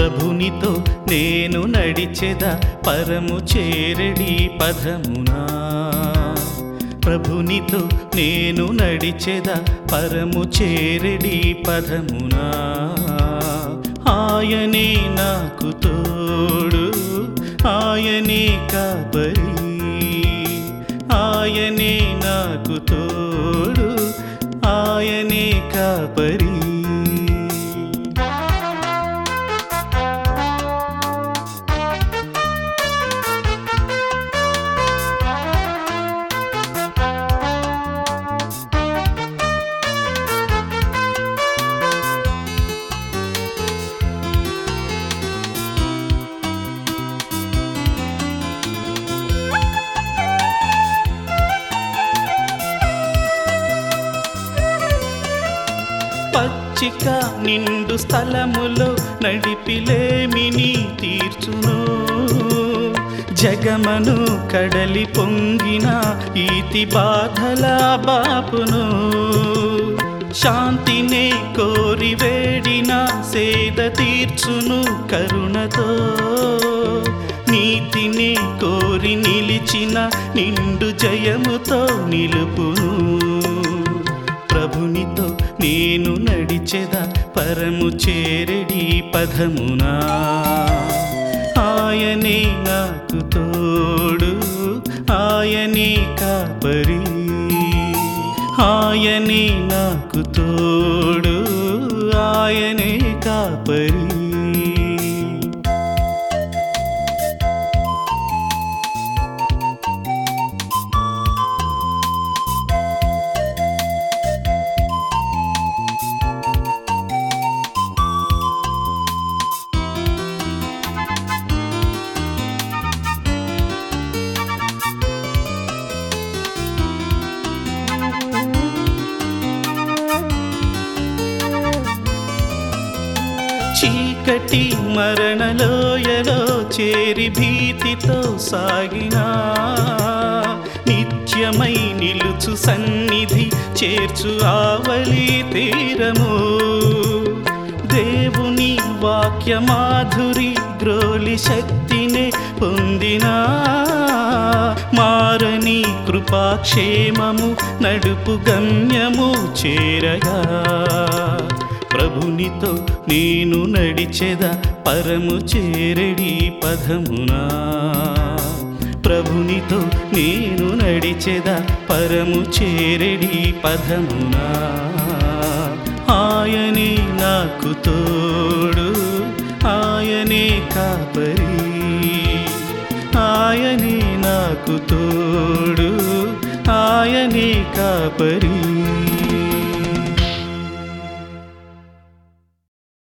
ప్రభునితో నేను నడిచెద పరము చేరడి పదమునా ప్రభునితో నేను నడిచెద పరము చేరడి పదమునా ఆయనే నాకు తోడు ఆయనే కాపరి ఆయనే నాకు తోడు ఆయనే కాపరి పచ్చిక నిండు స్థలములో నడిపిలేమిని తీర్చును జగమను కడలి పొంగిన ఈతి బాధల బాపును శాంతినే కోరి వేడిన సేద తీర్చును కరుణతో నీతిని కోరి నిలిచిన నిండు జయముతో నిలుపును ప్రభునితో నేను నడిచెద పరము చేరడి పదమునా ఆయనే నాకు తోడు ఆయనే కాపరి ఆయనే నాకు తోడు ఆయనే కాపరి చీకటి మరణలోయలో చేరి భీతితో సాగినా నిత్యమై నిలుచు సన్నిధి చేర్చు ఆవలి తీరము దేవుని వాక్య మాధురి గ్రోలి శక్తినే పొందినా మారని కృపాక్షేమము నడుపు గమ్యము చేరగా ప్రభునితో నేను నడిచెద పరము చేరడి పదమునా ప్రభునితో నేను నడిచెద పరము చేరడి పదమునా ఆయనే నాకు తోడు ఆయనే కాపరి ఆయనే నాకు తోడు ఆయనే కాపరి